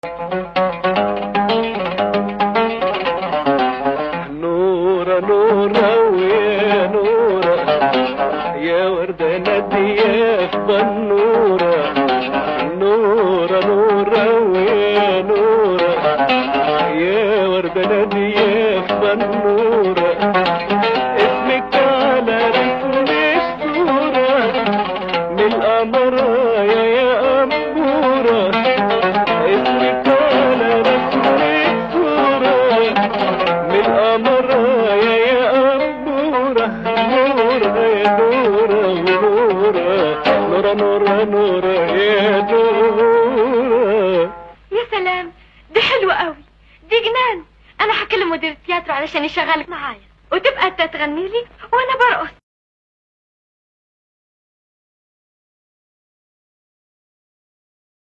نورة نورة ويا نورة يا وردة نادية في بنورة نورة نورة ويا نورة يا وردة نادية في بنورة اسمك على رسم الصورة من القمر يا يا أمورة اسمك على رسم الصورة من القمر يا يا أمورة نورة يا نورة ونورة نورة نورة نورة يا نورة يا سلام دي حلوة قوي دي جنان انا هكلم مدير التياترو علشان يشغلك معايا وتبقى انت تغني لي وانا برقص